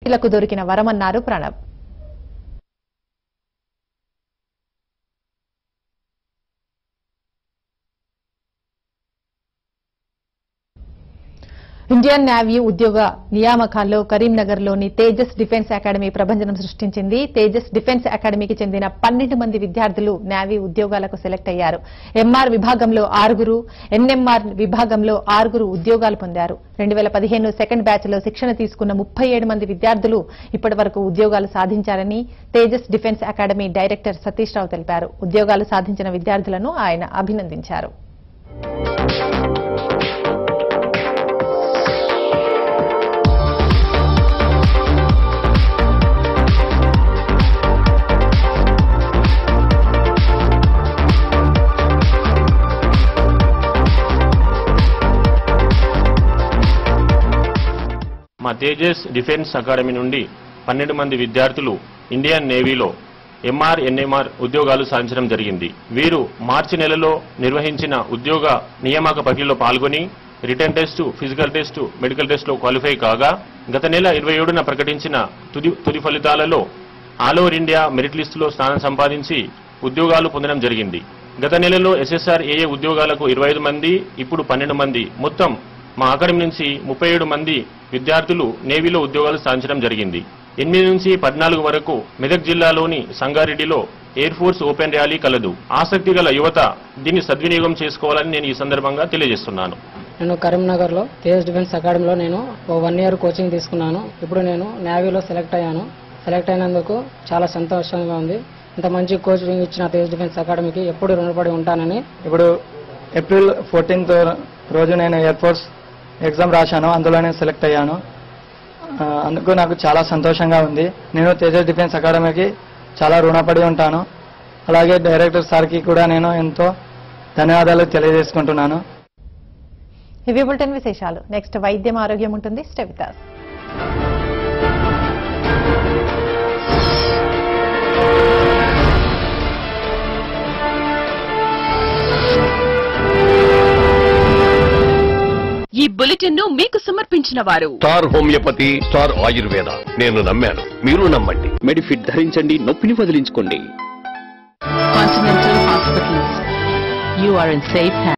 లకు దొరికిన వరమన్నారు Pranab Indian navy ఉద్యోగ నియామకాల్లో కరీంనగర్లోని తేజస్ డిఫెన్స్ అకాడమీ ప్రభంజనం సృష్టించింది తేజస్ డిఫెన్స్ అకాడమీకి చెందిన పన్నెండు మంది విద్యార్థులు నేవీ ఉద్యోగాలకు సెలెక్ట్ అయ్యారు ఎంఆర్ విభాగంలో ఆరుగురు ఎన్ఎంఆర్ విభాగంలో ఆరుగురు ఉద్యోగాలు పొందారు రెండు వేల పదిహేను సెకండ్ బ్యాచ్ లో శిక్షణ తీసుకున్న ముప్పై ఏడు మంది విద్యార్థులు ఇప్పటి వరకు ఉద్యోగాలు సాధించారని Tejas defence academy director Satish Rao తెలిపారు ఉద్యోగాలు సాధించిన విద్యార్థులను ఆయన అభినందించారు మా తేజస్ డిఫెన్స్ అకాడమీ నుండి పన్నెండు మంది విద్యార్థులు ఇండియన్ నేవీలో ఎంఆర్ ఎన్ఎంఆర్ ఉద్యోగాలు సాధించడం జరిగింది వీరు మార్చి నెలలో నిర్వహించిన ఉద్యోగ నియామక ప్రక్రియలో పాల్గొని written test physical test medical టెస్టులో క్వాలిఫై కాగా గత నెల ఇరవై ఏడున ప్రకటించిన తుది తుది ఫలితాలలో ఆల్ ఓవర్ ఇండియా మెరిట్ లిస్టులో స్థానం సంపాదించి ఉద్యోగాలు పొందడం జరిగింది గత నెలలో ఎస్ఎస్ఆర్ ఏఏ ఉద్యోగాలకు ఇరవై ఐదు మంది ఇప్పుడు పన్నెండు మంది మొత్తం మా అకాడమీ నుంచి ముప్పై ఏడు మంది విద్యార్థులు నేవీలో ఉద్యోగాలు సాధించడం జరిగింది ఎనిమిది నుంచి పద్నాలుగు వరకు మెదక్ జిల్లాలోని సంగారెడ్డిలో ఎయిర్ ఫోర్స్ ఓపెన్ ర్యాలీ కలదు ఆసక్తి గల యువత దీన్ని సద్వినియోగం చేసుకోవాలని నేను ఈ సందర్భంగా తెలియజేస్తున్నాను నేను కరీంనగర్లో తేజ్ డిఫెన్స్ అకాడమీలో నేను ఓ వన్ ఇయర్ కోచింగ్ తీసుకున్నాను ఇప్పుడు నేను నేవీలో సెలెక్ట్ అయ్యాను సెలెక్ట్ అయినందుకు చాలా సంతోషంగా ఉంది ఇంత మంచి కోచింగ్ ఇచ్చిన తేజ్ డిఫెన్స్ అకాడమీకి ఎప్పుడు రుణపడి ఉంటానని ఇప్పుడు ఏప్రిల్ ఫోర్టీన్త్ రోజు నేను ఎయిర్ ఫోర్స్ ఎగ్జామ్ రాశాను అందులోనే సెలెక్ట్ అయ్యాను ఆ, అందుకు నాకు చాలా సంతోషంగా ఉంది నేను తేజస్ డిఫెన్స్ అకాడమీకి చాలా రుణపడి ఉంటాను అలాగే డైరెక్టర్ సార్కి కూడా నేను ఎంతో ధన్యవాదాలు తెలియజేసుకుంటున్నాను ఇవి బులెటిన్ విశేషాలు నెక్స్ట్ వైద్యం ఆరోగ్యం ఉంటుంది స్టెవితాస్ ఈ బులెటిన్ ను మీకు సమర్పించిన వారు స్టార్ హోమియోపతి స్టార్ ఆయుర్వేద నేను నమ్మాను మీరు నమ్మండి మెడిఫిట్ ధరించండి నొప్పిని వదిలించుకోండి Continental Hospitals you are in safe